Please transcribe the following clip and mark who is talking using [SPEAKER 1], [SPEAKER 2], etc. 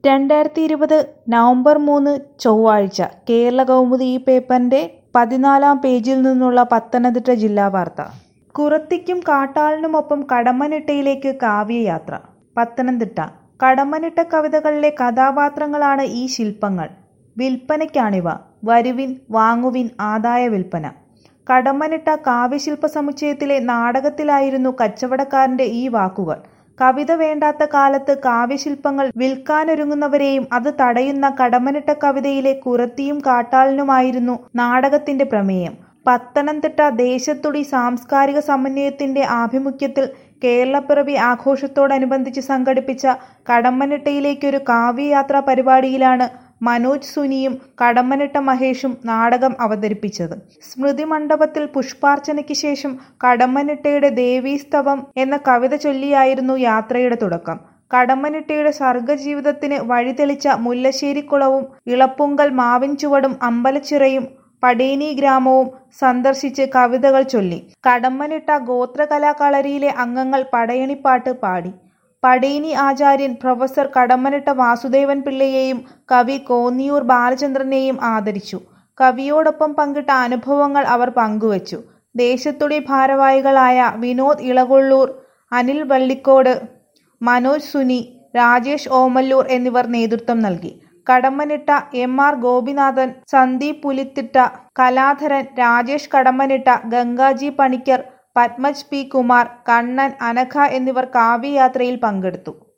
[SPEAKER 1] രണ്ടായിരത്തി ഇരുപത് നവംബർ മൂന്ന് ചൊവ്വാഴ്ച കേരളകൗമുദി ഈ പേപ്പറിന്റെ പതിനാലാം പേജിൽ നിന്നുള്ള പത്തനംതിട്ട ജില്ലാ വാർത്ത കുറത്തിക്കും കാട്ടാളനുമൊപ്പം കടമ്മനിട്ടയിലേക്ക് കാവ്യയാത്ര പത്തനംതിട്ട കടമ്മനിട്ട കവിതകളിലെ കഥാപാത്രങ്ങളാണ് ഈ ശില്പങ്ങൾ വിൽപ്പനയ്ക്കാണിവ വരുവിൻ വാങ്ങുവിൻ ആദായ വിൽപ്പന കടമ്മനിട്ട കാവ്യശില്പ സമുച്ചയത്തിലെ നാടകത്തിലായിരുന്നു കച്ചവടക്കാരന്റെ ഈ വാക്കുകൾ കവിത വേണ്ടാത്ത കാലത്ത് കാവ്യശില്പങ്ങൾ വിൽക്കാനൊരുങ്ങുന്നവരെയും അത് തടയുന്ന കടമ്മനിട്ട കവിതയിലെ കുറത്തിയും കാട്ടാളനുമായിരുന്നു നാടകത്തിന്റെ പ്രമേയം പത്തനംതിട്ട ദേശത്തുടി സാംസ്കാരിക സമന്വയത്തിന്റെ ആഭിമുഖ്യത്തിൽ കേരളപ്പിറവി ആഘോഷത്തോടനുബന്ധിച്ച് സംഘടിപ്പിച്ച കടമ്മനിട്ടയിലേക്കൊരു കാവ്യയാത്രാ പരിപാടിയിലാണ് മനോജ് സുനിയും കടമ്മനിട്ട മഹേഷും നാടകം അവതരിപ്പിച്ചത് സ്മൃതി മണ്ഡപത്തിൽ പുഷ്പാർച്ചനയ്ക്ക് ശേഷം കടമ്മനിട്ടയുടെ ദേവീസ്തവം എന്ന കവിത ചൊല്ലിയായിരുന്നു യാത്രയുടെ തുടക്കം കടമ്മനിട്ടയുടെ സർഗജീവിതത്തിന് വഴിതെളിച്ച മുല്ലശ്ശേരിക്കുളവും ഇളപ്പുങ്കൽ മാവിൻ ചുവടും അമ്പലച്ചിറയും പടേനി ഗ്രാമവും സന്ദർശിച്ച് കവിതകൾ ചൊല്ലി കടമ്മനിട്ട ഗോത്രകലാകളരിയിലെ അംഗങ്ങൾ പടയണിപ്പാട്ട് പാടി പടേനി ആചാര്യൻ പ്രൊഫസർ കടമ്മനിട്ട വാസുദേവൻ പിള്ളയെയും കവി കോന്നിയൂർ ബാലചന്ദ്രനെയും ആദരിച്ചു കവിയോടൊപ്പം പങ്കിട്ട അനുഭവങ്ങൾ അവർ പങ്കുവച്ചു ദേശത്തുടി ഭാരവാഹികളായ വിനോദ് ഇളകൊള്ളൂർ അനിൽ വള്ളിക്കോട് മനോജ് സുനി രാജേഷ് ഓമല്ലൂർ എന്നിവർ നേതൃത്വം നൽകി Kadammanitta M R Gopinathan Sandeep Pulithitta Kaladharan Rajesh Kadammanitta Gangaji Panicker Padmaj P Kumar Kannan Anagha എന്നിവർ കാവ്യയാത്രയിൽ പങ്കെടുത്തു